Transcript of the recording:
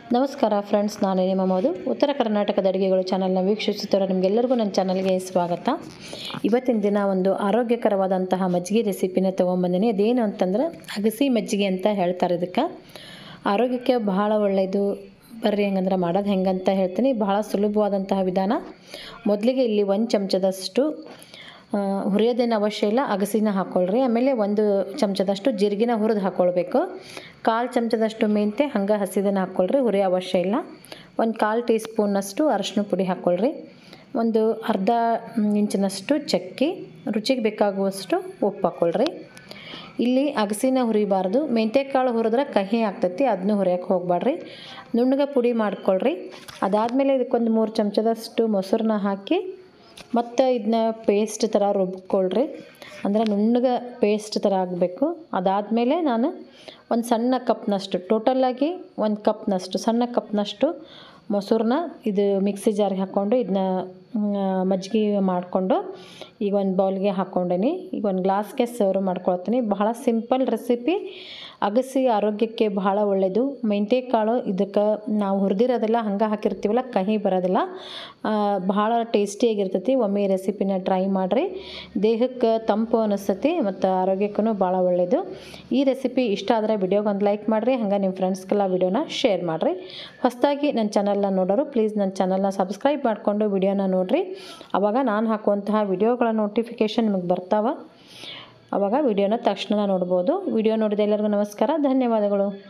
ನಮಸ್ಕಾರ ಫ್ರೆಂಡ್ಸ್ ನಾನು ನಿಮ್ಮ ಮೋದು ಉತ್ತರ ಕರ್ನಾಟಕದ ಅಡುಗೆಗಳು ಚಾನಲ್ನ ವೀಕ್ಷಿಸುತ್ತಿರೋ ನಿಮಗೆಲ್ಲರಿಗೂ ನನ್ನ ಚಾನಲ್ಗೆ ಸ್ವಾಗತ ಇವತ್ತಿನ ದಿನ ಒಂದು ಆರೋಗ್ಯಕರವಾದಂತಹ ಮಜ್ಜಿಗೆ ರೆಸಿಪಿನ ತೊಗೊಂಬಂದಿನಿ ಅದೇನು ಅಂತಂದ್ರೆ ಅಗಸಿ ಮಜ್ಜಿಗೆ ಅಂತ ಹೇಳ್ತಾರೆ ಇದಕ್ಕೆ ಆರೋಗ್ಯಕ್ಕೆ ಬಹಳ ಒಳ್ಳೆಯದು ಬರ್ರಿ ಹೆಂಗಂದ್ರೆ ಮಾಡೋದು ಹೆಂಗಂತ ಹೇಳ್ತೀನಿ ಬಹಳ ಸುಲಭವಾದಂತಹ ವಿಧಾನ ಮೊದಲಿಗೆ ಇಲ್ಲಿ ಒಂದು ಚಮಚದಷ್ಟು ಆ, ಹುರಿಯೋದೇನು ಅವಶ್ಯ ಇಲ್ಲ ಅಗಸಿನ ಹಾಕ್ಕೊಳ್ರಿ ಆಮೇಲೆ ಒಂದು ಚಮಚದಷ್ಟು ಜೀರಿಗೆನ ಹುರಿದು ಹಾಕ್ಕೊಳ್ಬೇಕು ಕಾಲು ಚಮಚದಷ್ಟು ಮೆಂತೆ ಹಂಗೆ ಹಸಿದನ್ನ ಹಾಕ್ಕೊಳ್ರಿ ಹುರಿಯೋ ಅವಶ್ಯ ಇಲ್ಲ ಒಂದು ಕಾಲು ಟೀ ಸ್ಪೂನಷ್ಟು ಅರಶಿನ ಪುಡಿ ಹಾಕ್ಕೊಳ್ರಿ ಒಂದು ಅರ್ಧ ಮ್, ಇಂಚಿನಷ್ಟು ಚಕ್ಕೆ ರುಚಿಗೆ ಬೇಕಾಗುವಷ್ಟು ಉಪ್ಪು ಹಾಕ್ಕೊಳ್ರಿ ಇಲ್ಲಿ ಅಗಸಿನ ಹುರಿಬಾರ್ದು ಮೆಂತ್ಯಕಾಳು ಹುರಿದ್ರೆ ಕಹಿ ಆಗ್ತೈತಿ ಅದನ್ನು ಹುರಿಯೋಕೆ ಹೋಗ್ಬೇಡ್ರಿ ನುಣ್ಣಗೆ ಪುಡಿ ಮಾಡ್ಕೊಳ್ರಿ ಅದಾದಮೇಲೆ ಇದಕ್ಕೊಂದು ಮೂರು ಚಮಚದಷ್ಟು ಮೊಸರನ್ನ ಹಾಕಿ ಮತ್ತು ಇದನ್ನ ಪೇಸ್ಟ್ ಥರ ರುಬ್ಕೊಳ್ರಿ ಅಂದರೆ ನುಣ್ಣಗೆ ಪೇಸ್ಟ್ ಥರ ಆಗಬೇಕು ಅದಾದಮೇಲೆ ನಾನು ಒಂದು ಸಣ್ಣ ಕಪ್ನಷ್ಟು ಟೋಟಲಾಗಿ ಒಂದು ಕಪ್ನಷ್ಟು ಸಣ್ಣ ಕಪ್ನಷ್ಟು ಮೊಸರನ್ನ ಇದು ಮಿಕ್ಸಿ ಜಾರಿಗೆ ಹಾಕ್ಕೊಂಡು ಇದನ್ನ ಮಜ್ಜಿಗೆ ಮಾಡಿಕೊಂಡು ಈಗ ಒಂದು ಬೌಲ್ಗೆ ಹಾಕ್ಕೊಂಡೀನಿ ಈಗ ಒಂದು ಗ್ಲಾಸ್ಗೆ ಸರ್ವ್ ಮಾಡ್ಕೊಳ್ತೀನಿ ಬಹಳ ಸಿಂಪಲ್ ರೆಸಿಪಿ ಅಗಸಿ ಆರೋಗ್ಯಕ್ಕೆ ಬಹಳ ಒಳ್ಳೆಯದು ಮೆಂತ್ಯಕಾಳು ಇದಕ್ಕೆ ನಾವು ಹುರಿದಿರೋದೆಲ್ಲ ಹಂಗೆ ಹಾಕಿರ್ತೀವಲ್ಲ ಕಹಿ ಬರೋದಿಲ್ಲ ಆ, ಬಹಳ ಟೇಸ್ಟಿಯಾಗಿರ್ತೈತಿ ಒಮ್ಮೆ ಈ ರೆಸಿಪಿನ ಟ್ರೈ ಮಾಡಿರಿ ದೇಹಕ್ಕೆ ತಂಪು ಅನಿಸ್ತೈತಿ ಮತ್ತು ಆರೋಗ್ಯಕ್ಕೂ ಭಾಳ ಒಳ್ಳೆಯದು ಈ ರೆಸಿಪಿ ಇಷ್ಟ ಆದರೆ ವಿಡಿಯೋಗೆ ಒಂದು ಲೈಕ್ ಮಾಡಿರಿ ಹಂಗೆ ನಿಮ್ಮ ಫ್ರೆಂಡ್ಸ್ಗೆಲ್ಲ ವಿಡಿಯೋನ ಶೇರ್ ಮಾಡಿರಿ ಹೊಸದಾಗಿ ನನ್ನ ಚಾನಲ್ನ ನೋಡೋರು ಪ್ಲೀಸ್ ನನ್ನ ಚಾನಲ್ನ ಸಬ್ಸ್ಕ್ರೈಬ್ ಮಾಡಿಕೊಂಡು ವಿಡಿಯೋನ ನೋಡಿರಿ ಆವಾಗ ನಾನು ಹಾಕುವಂತಹ ವಿಡಿಯೋಗಳ ನೋಟಿಫಿಕೇಷನ್ ನಿಮಗೆ ಬರ್ತಾವೆ ಆವಾಗ ವಿಡಿಯೋನ ತಕ್ಷಣ ನೋಡ್ಬೋದು ವಿಡಿಯೋ ನೋಡಿದ ಎಲ್ಲರಿಗೂ ನಮಸ್ಕಾರ ಧನ್ಯವಾದಗಳು